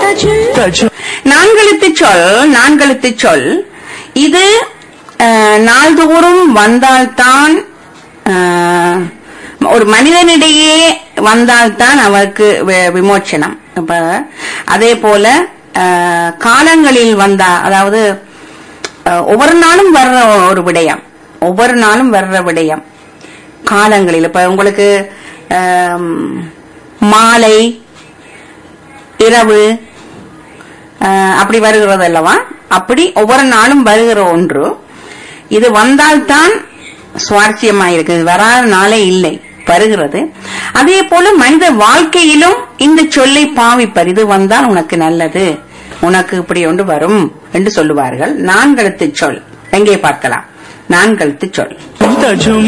நான்கெழுத்து சொல் நான்கெழுத்து சொல் இது அஹ், நாள்தோறும் வந்தால்தான் அஹ், ஒரு மனிதனிடையே வந்தால்தான் அவருக்கு வி- விமோச்சனம் இப்ப அதே போல அஹ், காலங்களில் வந்தா அதாவது அஹ், ஒவ்வொரு நாளும் வர்ற ஒரு விடயம் ஒவ்வொரு நாளும் வர்ற விடயம் காலங்களில் இப்ப உங்களுக்கு ஆம், மாலை இரவு ஆஹ், அப்படி வருகிறது அல்லவா அப்படி ஒவ்வொரு நாளும் வருகிற ஒன்று இது வந்தால்தான் சுவாரஸ்யமா இருக்கு இது வராத நாளே இல்லை வருகிறது அதே போல மனித வாழ்க்கையிலும் இந்த சொல்லை பாவிப்பர் இது வந்தால் உனக்கு நல்லது உனக்கு இப்படி ஒன்று வரும் என்று சொல்லுவார்கள் நான்கெழுத்து சொல் எங்கே பார்க்கலாம் நான்கெழுத்து சொல்